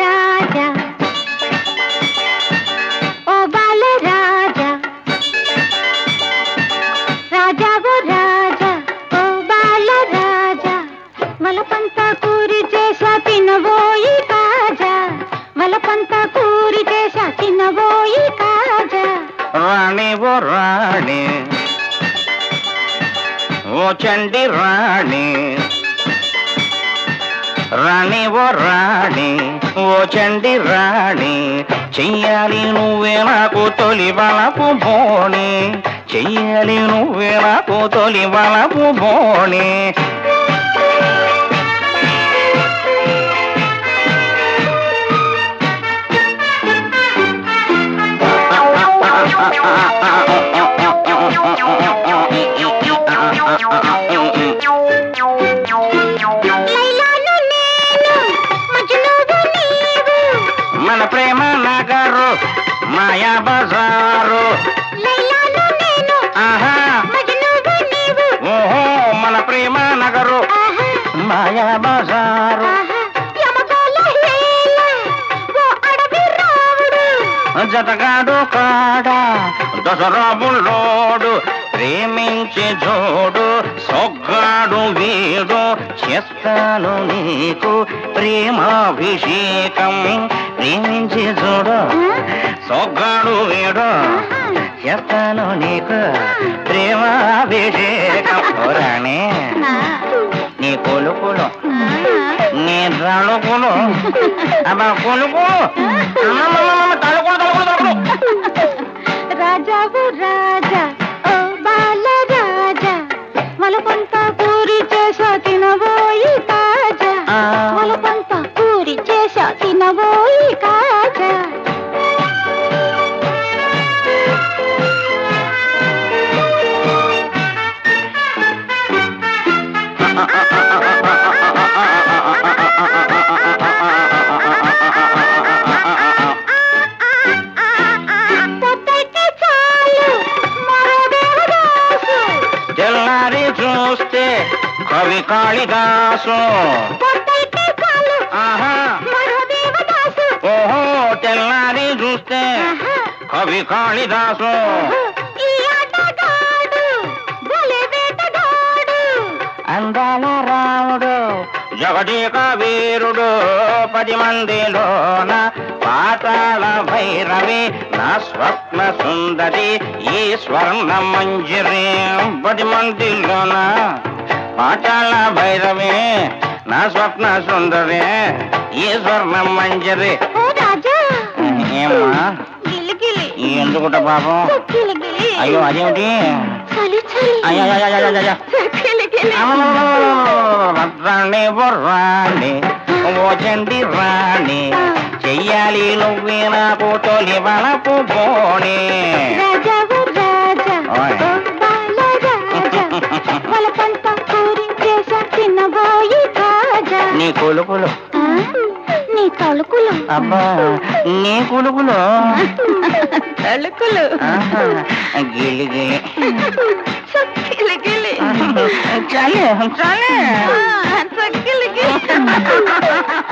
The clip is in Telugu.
రాజా ఓ బాల రాజా రాజా ఓ రాజా ఓ బాల రాజా వలపంతా కూరి చేసా తినబోయి కాజా వలపంతా కూరి చేసా తినబోయి కాజా రాణి ఓ రాణి ఓ చండి రాణి రాణి ఓ రాణి ఓ చండి రాణి చెయ్యాలి నువ్వే నాకు తొలి వలపు బోణి చెయ్యాలి నువ్వే నాకు తొలి వలపు బోణి లైలాను నేను మజ్నువు నీవు మన ప్రేమ నగరు మాయా బజారు లైలాను నేను ఆహా మజ్నువు నీవు ఓహో మన ప్రేమ నగరు ఆహా మాయా బజారు ఆహా యమగోళ హేళ ఓ అడవి రావుడు జతగాడు కాడ దసరాబుల్లోడు ప్రేమించే జోడు సొగ్గాడు వీడు చేస్తాను నీకు ప్రేమాభిషేకం ప్రేమించే జోడు సొగ్గాడు వీడు చేస్తాను నీకు ప్రేమాభిషేకం ఓ రాణి నీ కొలుకులు నీ తలుకులు అబ్బా కొలుకులు అమ్మమ్మమ్మమ్మ, తలుకులు తలుకులు తలుకులు రాజావు రాజా ఓ బాల రాజా వలపంత పూరి చేసా తినబోయి కాజా ఆ. వలపంత పూరి చేసా తినబోయి కాజా పొద్దైతే చాలు మరో దేవదాసు తెల్లారి చూస్తే కవి కాళిదాసు పొద్దైతే చాలు ఆహా మరో దేవదాసు ఓహో తెల్లారి చూస్తే ఆహా. కవి కాళిదాసు ఈ ఆటగాడు భలే వేటగాడు అందాల రాముడు జగదేక వీరుడు పది మందిలోన పాతాళ భైరవి నా స్వప్న సుందరి ఈ స్వర్ణ మంజరి పది మందిలోన పాతాళ భైరవి నా స్వప్న సుందరి ఈ స్వర్ణ మంజరి ఓ రాజా ఏమ్మా గిలిగిలి ఎందుకుంట పాపం గిలిగిలి అయ్యో అదేమిటి చలి చలి అయ్యో అయ్యో, అయ్యో, అయ్యో, అయ్యో. గిలిగిలి రాణి ఓ రాణి ఓ చండి రాణి చెయ్యాలి నువ్వే నాకు తొలి వలపు బోణి రాజా ఓ రాజా ఓయ్. ఓ బాల రాజా వలపంత పూరించేసా తినబోయి కాజా నీ కొలుకులు ఆ, నీ తలుకులు అబ్బా నీ కొలుకులు తలుకులు ఆహా, గిలి గిలి గిలిగిలి చాలే చాలే గిలి